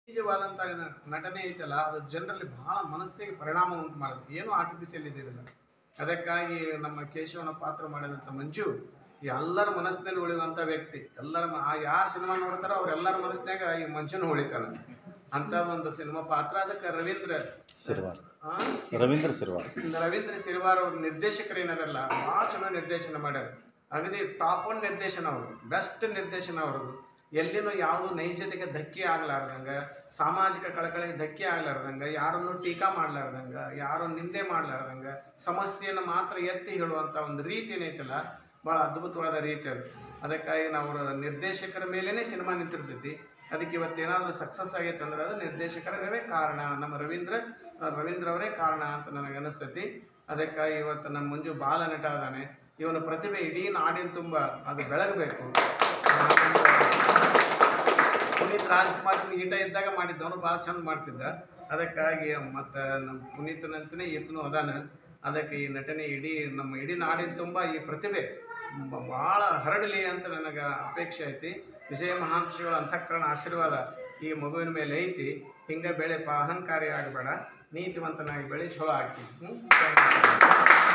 ನಿಜವಾದಂಥ ನಟನೆ ಐತಲ್ಲ ಅದು ಜನರಲ್ಲಿ ಬಹಳ ಮನಸ್ಸಿಗೆ ಪರಿಣಾಮ ಉಂಟು ಮಾಡುತ್ತೆ ಏನು ಆರ್ಟಿಫಿಷಿಯಲ್ ಇದ್ದಿಲ್ಲ ಅದಕ್ಕಾಗಿ ನಮ್ಮ ಕೇಶವನ ಪಾತ್ರ ಮಾಡಿದಂಥ ಮಂಜು ಎಲ್ಲರ ಮನಸ್ಸಿನಲ್ಲಿ ಉಳಿಯುವಂಥ ವ್ಯಕ್ತಿ ಎಲ್ಲರ ಮ- ಆ ಯಾರು ಸಿನಿಮಾ ನೋಡ್ತಾರೋ ಅವ್ರೆಲ್ಲರ ಮನಸ್ಸಿನಾಗ ಈ ಮಂಜುನ ಉಳಿತಾನೆ ಅಂಥ ಒಂದು ಸಿನಿಮಾ ಪಾತ್ರ ಅದಕ್ಕೆ ರವೀಂದ್ರ ಸಿರ್ವಾರ್ ಆ, ರವೀಂದ್ರ ಸಿರ್ವಾರ್ ರವೀಂದ್ರ ಸಿರಿವಾರ್ ಅವ್ರ ನಿರ್ದೇಶಕರು ಏನದಲ್ಲ ಭಾಳ ಚಲೋ ನಿರ್ದೇಶನ ಮಾಡ್ಯಾರ ಅಗದಿ ಟಾಪ್ ಒನ್ ನಿರ್ದೇಶನ ಅವರು ಬೆಸ್ಟ್ ನಿರ್ದೇಶನ ಅವ್ರದ್ದು ಎಲ್ಲಿನೂ ಯಾವುದು ನೈಜತೆಗೆ ಧಕ್ಕೆ ಆಗ್ಲಾರ್ದಂಗ ಸಾಮಾಜಿಕ ಕಳಕಳಿಗೆ ಧಕ್ಕೆ ಆಗ್ಲಾರ್ದಂಗ ಯಾರನ್ನು ಟೀಕಾ ಮಾಡ್ಲಾರ್ದಂಗ ಯಾರು ನಿಂದೆ ಮಾಡ್ಲಾರ್ದಂಗ ಸಮಸ್ಯೆಯನ್ನು ಮಾತ್ರ ಎತ್ತಿ ಹೇಳುವಂಥ ಒಂದು ರೀತಿ ಏನೈತಲ್ಲ ಭಾಳ ಅದ್ಭುತವಾದ ರೀತಿ ಅದು ಅದಕ್ಕಾಗಿ ನಾವು ಅವ್ರ ನಿರ್ದೇಶಕರ ಮೇಲೇ ಸಿನಿಮಾ ನಿಂತಿರ್ತೈತಿ ಅದಕ್ಕೆ ಇವತ್ತೇನಾದರೂ ಸಕ್ಸಸ್ ಆಗೈತೆ ಅಂದ್ರೆ ಅದು ನಿರ್ದೇಶಕರವೇ ಕಾರಣ ನಮ್ಮ ರವೀಂದ್ರ ರವೀಂದ್ರ ಅವರೇ ಕಾರಣ ಅಂತ ನನಗೆ ಅನಿಸ್ತೈತಿ ಅದಕ್ಕಾಗಿ ಇವತ್ತು ನಮ್ಮ ಮಂಜು ಬಾಲ ನಟ ಅದಾನೆ ಇವನ ಪ್ರತಿಭೆ ಇಡೀ ನಾಡಿನ ತುಂಬ ಅದು ಬೆಳಗಬೇಕು ಪುನೀತ್ ರಾಜ್ಕುಮಾರ್ ಈಟ ಇದ್ದಾಗ ಮಾಡಿದ್ದವನು ಭಾಳ ಚಂದ ಮಾಡ್ತಿದ್ದ ಅದಕ್ಕಾಗಿ ಮತ್ತು ನಮ್ಮ ಪುನೀತನಂತನೇ ಈತನು ಅದಾನ ಅದಕ್ಕೆ ಈ ನಟನೆ ಇಡೀ ನಮ್ಮ ಇಡೀ ನಾಡಿನ ತುಂಬ ಈ ಪ್ರತಿಭೆ ಭಾಳ ಹರಡಲಿ ಅಂತ ನನಗೆ ಅಪೇಕ್ಷೆ ಐತಿ ವಿಜಯ ಮಹಾಂತಶಿಗಳ ಅಂತಃಕರಣ ಆಶೀರ್ವಾದ ಈ ಮಗುವಿನ ಮೇಲೆ ಐತಿ ಹಿಂಗೆ ಬೆಳೆ ಪ ಅಹಂಕಾರಿ ಆಗಬೇಡ ನೀತಿವಂತನಾಗಿ ಬೆಳೆ ಚಲೋ ಆಗ್ತಿ ಹ್ಞೂ